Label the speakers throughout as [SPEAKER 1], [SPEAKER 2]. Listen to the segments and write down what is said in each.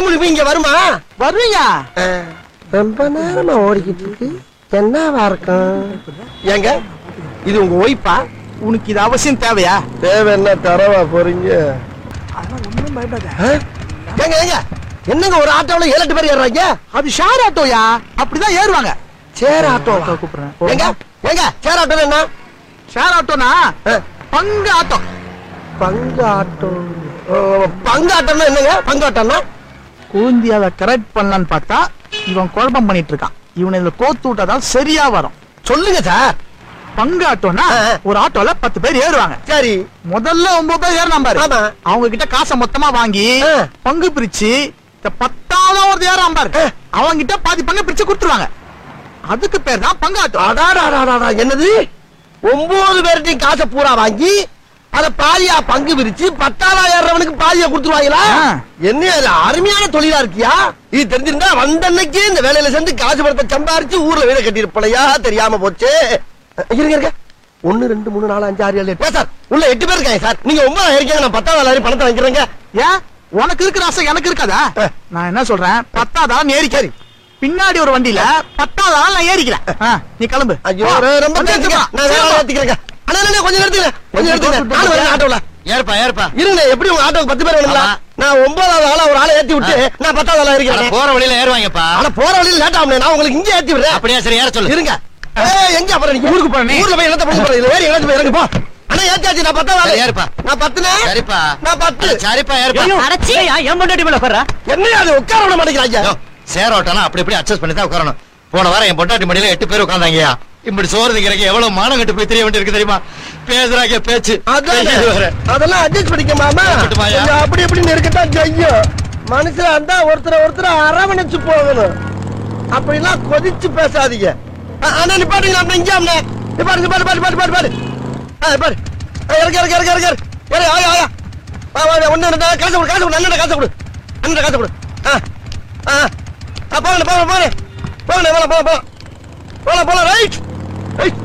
[SPEAKER 1] நீர்மூழ்கி இங்க வருமா
[SPEAKER 2] வருவீங்க
[SPEAKER 1] ரொம்ப நேரமா ஓடிக்கிட்டு இருக்கு என்னவா இருக்கும் ஏங்க இது உங்க ஒய்ஃபா
[SPEAKER 2] உனக்கு இது அவசியம் தேவையா
[SPEAKER 1] தேவை என்ன தரவா போறீங்க
[SPEAKER 2] அதெல்லாம் ஒண்ணும் பயப்படாத
[SPEAKER 1] ஆ? ஏங்க ஏங்க என்னங்க ஒரு ஆட்டோல ஏழு எட்டு பேர் ஏறுறாங்க
[SPEAKER 2] அது ஷேர் ஆட்டோயா அப்படிதான் ஏறுவாங்க
[SPEAKER 1] சேர் ஆட்டோ
[SPEAKER 2] கூப்பிடுறேன்
[SPEAKER 1] ஏங்க ஏங்க சேர் ஆட்டோ என்ன
[SPEAKER 2] ஷேர் ஆட்டோனா
[SPEAKER 1] ஆ,
[SPEAKER 2] பங்கு ஆட்டோ
[SPEAKER 1] பங்கு ஆட்டோ ஓ, பங்கு ஆட்டோம்னா என்னங்க பங்கு ஆட்டோம்னா
[SPEAKER 2] கூந்தி அதை கரெக்ட் பண்ணலான்னு பார்த்தா இவன் குழப்பம் பண்ணிட்டு இருக்கான் இவனை இதுல கோத்து விட்டாதான் சரியா வரும்
[SPEAKER 1] சொல்லுங்க சார்
[SPEAKER 2] பங்கு ஆட்டோனா
[SPEAKER 1] ஆ.
[SPEAKER 2] ஒரு ஆட்டோல பத்து பேர் ஏறுவாங்க
[SPEAKER 1] சரி
[SPEAKER 2] முதல்ல ஒன்பது பேர் ஏறினா பாரு
[SPEAKER 1] ஆமா.
[SPEAKER 2] அவங்க கிட்ட காசை மொத்தமா வாங்கி
[SPEAKER 1] ஆ.
[SPEAKER 2] பங்கு பிரிச்சு இந்த பத்தாவது ஒரு ஏறான் பாரு
[SPEAKER 1] ஆ.
[SPEAKER 2] அவங்க கிட்ட பாதி பங்கு பிரிச்சு கொடுத்துருவாங்க அதுக்கு பேர் தான் பங்கு ஆட்டோ
[SPEAKER 1] அடாடாடாடா என்னது ஒன்பது பேர்ட்டையும் காசை பூரா வாங்கி அத பாதியா பங்கு பிரிச்சு பத்தாவதா ஏறவனுக்கு பாதியா கொடுத்துருவாங்களா
[SPEAKER 2] ஆ.
[SPEAKER 1] என்ன அது அருமையான தொழிலா இருக்கியா இது தெரிஞ்சிருந்தா வந்த அன்னைக்கே இந்த வேலையில சேர்ந்து காசு பணத்தை சம்பாரிச்சு ஊர்ல வீட கட்டியிருப்பலையா தெரியாம போச்சு இருங்க இருங்க ஒன்னு ரெண்டு மூணு நாலு அஞ்சு ஆறு ஏழு எட்டு சார் உள்ள எட்டு பேர் இருக்காங்க சார் நீங்க ஒன்பதாயிரம் இருக்கீங்க நான் பத்தாவது ஆயிரம் பணத்தை வாங்கிக்கிறேங்க
[SPEAKER 2] ஏன் உனக்கு இருக்கிற ஆசை எனக்கு இருக்காதா
[SPEAKER 1] ஆ.
[SPEAKER 2] நான் என்ன சொல்றேன் பத்தாதா நீ ஏறிக்காரு பின்னாடி ஒரு வண்டியில பத்தாதா நான் ஏறிக்கிறேன் ஆ, நீ கிளம்பு
[SPEAKER 1] ஐயோ
[SPEAKER 2] வா.
[SPEAKER 1] ரொம்ப
[SPEAKER 2] வந்து
[SPEAKER 1] தேங்க்ஸ்ங்க.
[SPEAKER 2] எடுத்துக்கலாம்.
[SPEAKER 1] நான் வேற
[SPEAKER 2] சீக்கிரம்.
[SPEAKER 1] ஏத்திக்கிறேங்க அண்ணா அண்ணா, கொஞ்சம் நிறுத்துங்க கொஞ்சம் நிறுத்துங்க நானும் வரேன் ஆட்டோல
[SPEAKER 3] ஏற்பா ஏற்பா
[SPEAKER 1] இருங்க எப்படி உங்க ஆட்டோக்கு பத்து பேர் வேணுங்களா
[SPEAKER 3] ஆமா.
[SPEAKER 1] நான் ஒன்பதாவது ஆளா ஒரு ஆளை ஏத்தி விட்டு நான் பத்தாவது ஆளா இருக்கிறேன்
[SPEAKER 3] போற வழியில ஏறுவாங்கப்பா
[SPEAKER 1] ஆனா போற வழியில லேட் ஆகும் நான் உங்களுக்கு இங்க ஏத்தி விடுறேன்
[SPEAKER 3] அப்படியா சரி ஏற சொல்லு
[SPEAKER 1] இருங்க ஏய், எங்க அப்புறம் நீங்க ஊருக்கு போறேன் ஊர்ல போய் என்னத்த பண்ண போறீங்க இதுல ஏறி எங்கேயாச்சும் போய் இறங்கு போ அண்ணா ஏத்தியாச்சு நான் பத்தாவது
[SPEAKER 3] சரி,
[SPEAKER 1] ஆளு
[SPEAKER 3] ஏறுப்பா.
[SPEAKER 1] நான் பத்துனே
[SPEAKER 3] சரிப்பா
[SPEAKER 1] நான் பத்து
[SPEAKER 3] சரிப்பா ஏறுப்பா
[SPEAKER 4] அரைச்சி என் பொண்டாட்டி மேல உட்கார்றா
[SPEAKER 1] என்ன அது உட்கார விட மாட்டேங்கிறாங்க
[SPEAKER 3] யோ, சேர் ஓட்டனா அப்படி இப்படி அட்ஜஸ்ட் பண்ணி தான் உட்காரணும் போன வாரம் என் பொட்டாட்டி மடியில எட்டு பேர் உட்காந்தாங்கயா இப்படி சோறு திங்கிறக்கு எவ்வளவு மானம் கட்டு போய் தெரிய வேண்டியிருக்கு தெரியுமா பேசுறாங்க பேச்சு
[SPEAKER 1] அதான்
[SPEAKER 3] பேசிட்டு வர.
[SPEAKER 1] அதெல்லாம் அட்ஜஸ்ட் பண்ணிக்க மாமா
[SPEAKER 3] இருக்கட்டுமாய்யா?
[SPEAKER 1] கொஞ்சம் அப்படி இப்படி இருக்கத்தான் செய்யும் மனுஷனா இருந்தா ஒருத்தர் ஒருத்தர் அரவணைச்சு போகணும் அப்படிலாம் கொதிச்சு பேசாதீங்க அ- அண்ணா நிப்பாட்டுங்க அண்ணா இங்க அண்ணா நிப்பாட்டு நிப்பாட்டு பாட்டு பாட்டு பாட்டு பாட்டு ஆ பாரு ஆ, இறக்கு இறக்கு இறக்கு இறக்கு இறக்கு இறக்கு ஆயா ஆயா வா வா ஒண்ணு ரெண்டு காசு கொடு காசு கொடு அண்ணன் காசு கொடு அண்ணன் காசு கொடு ஆ ஆ ஆ போகணும் போகணும் போகணும் போகணும் போகலாம் போகலாம் போகலாம் போகலாம் ரைட் ரைட்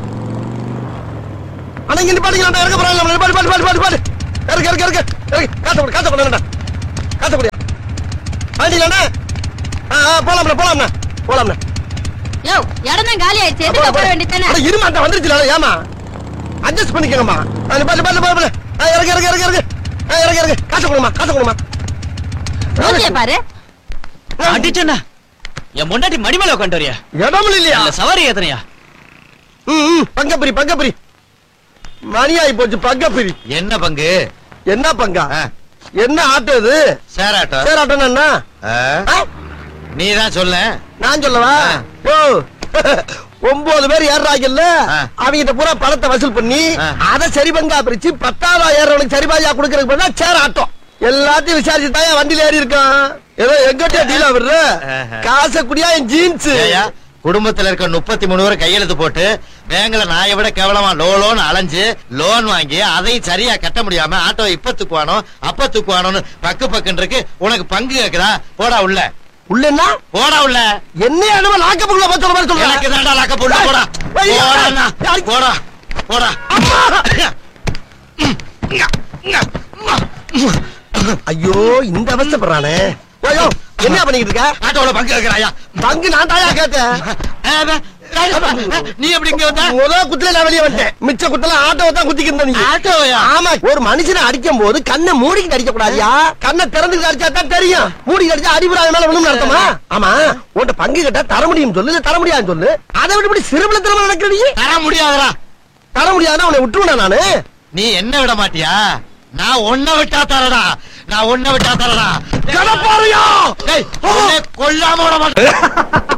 [SPEAKER 1] அண்ணா இங்க நிப்பாட்டுங்க இறக்க போறாங்க நிப்பாட்டு பாட்டு பாட்டு பாட்டு பாட்டு இறக்கு இறக்கு இறக்கு இறக்கு காசு கொடு காசு கொடு அண்ணா காசு கொடு ஆண்டிங்களா ஆ ஆ போலாம்ண்ணா போலாம்ண்ணா போலாம்ண்ணா
[SPEAKER 4] யோ இடம் தான் காலி ஆயிடுச்சு எதுக்கு உட்கார வேண்டியதானே
[SPEAKER 1] அட, இருமா அந்த வந்துருச்சுல ஏமா அட்ஜஸ்ட் பண்ணிக்கங்கம்மா அது பாட்டு பாட்டு பாட்டு ஆ இறக்கு இறக்கு இறக்கு இறக்கு ஆ இறக்கு இறக்கு காசு கொடுமா காசு கொடுமா
[SPEAKER 4] ரோஜிய பாரு
[SPEAKER 5] அடிச்சண்ணா என் பொண்டாட்டி மடி மேல உட்காந்து வரியா
[SPEAKER 1] இடமும் இல்லையா
[SPEAKER 5] இல்ல சவாரி ஏத்தனையா
[SPEAKER 1] ம் ம் பங்கப்பிரி பங்கப்பிரி மணி ஆகி போச்சு பங்கப்பிரி
[SPEAKER 3] என்ன பங்கு
[SPEAKER 1] என்ன பங்கா
[SPEAKER 3] ஆ,
[SPEAKER 1] என்ன ஆட்டோ இது
[SPEAKER 3] சேர் ஆட்டோ
[SPEAKER 1] சேர் ஆட்டோன்னா என்ன
[SPEAKER 3] ஆ,
[SPEAKER 1] ஆ?
[SPEAKER 3] நீ தான் சொல்ல
[SPEAKER 1] நான் சொல்லவா
[SPEAKER 3] ஆ.
[SPEAKER 1] ஓ ஒன்பது பேர் ஏறாங்கல்ல
[SPEAKER 3] ஆ.
[SPEAKER 1] அவங்கிட்ட பூரா பணத்தை வசூல் பண்ணி
[SPEAKER 3] ஆ.
[SPEAKER 1] அதை சரி பங்கா பிரிச்சு பத்தாவது ஏறவனுக்கு சரி பாதியா கொடுக்கறதுக்கு பதிலா சேர் ஆட்டம் எல்லாத்தையும் விசாரிச்சு தான் வண்டியில ஏறி இருக்கான் ஏதோ எங்கிட்ட டீலா விடுற
[SPEAKER 3] ஆஹா.
[SPEAKER 1] காசை குடியா என் ஜீன்ஸ்
[SPEAKER 3] ஏய்யா, குடும்பத்துல இருக்க முப்பத்தி மூணு பேர் கையெழுத்து போட்டு பேங்க்ல நாயை விட கேவலமா லோ லோன் அலைஞ்சு லோன் வாங்கி அதையும் சரியா கட்ட முடியாம ஆட்டோ இப்ப தூக்குவானோ அப்ப தூக்குவானோன்னு பக்கு பக்குன்னு இருக்கு உனக்கு பங்கு கேக்குதா போடா உள்ள
[SPEAKER 1] உள்ள என்ன
[SPEAKER 3] போடா உள்ள
[SPEAKER 1] என்ன என்னமோ லாக்கப்புக்குள்ள போய் சொல்ற மாதிரி
[SPEAKER 3] எனக்கு
[SPEAKER 1] சொல்றேன்
[SPEAKER 3] தாண்டா லாக்க போடா போடா
[SPEAKER 1] ஐயா.
[SPEAKER 3] போடா அண்ணா. போடா போடா
[SPEAKER 1] ஐயோ இந்த அவஸ்தைப்படுறானே ஐயோ என்ன பண்ணிக்கிட்டு இருக்க
[SPEAKER 3] ஆட்டோல பங்கு கேக்குறாயா
[SPEAKER 1] பங்கு நான் தாயா கேட்டேன்
[SPEAKER 3] நீ எப்படி இங்க வந்த
[SPEAKER 1] முத குத்துல நான் வெளியே வந்துட்டேன் மிச்ச குத்துல ஆட்டோவை தான் குத்திக்கிட்டு இருந்த நீ
[SPEAKER 3] ஆட்டோயா
[SPEAKER 1] ஆமா ஒரு மனுஷனை அடிக்கும் போது கண்ணை மூடிக்கிட்டு அடிக்க கூடாதியா கண்ணை திறந்துக்கிட்டு அடிச்சா தான் தெரியும் மூடிக்கிட்டு அடிச்சா அடிபடாத மேல விழுந்து அர்த்தமா ஆமா உன்கிட்ட பங்கு கேட்டா தர முடியும் சொல்லு இல்ல தர முடியாதுன்னு சொல்லு அதை விட்டு இப்படி சிறுபல திறமை நடக்கிற நீ
[SPEAKER 3] தர முடியாதடா
[SPEAKER 1] தர முடியாதுன்னா உன்னை விட்டுருவேனா நானு
[SPEAKER 3] நீ என்ன விட மாட்டியா நான் ஒன்ன விட்டா தரடா நான் ஒன்ன விட்டா தரடா
[SPEAKER 1] கடப்பாறையா
[SPEAKER 3] டேய், உன்னை கொல்லாம விட மாட்டேன்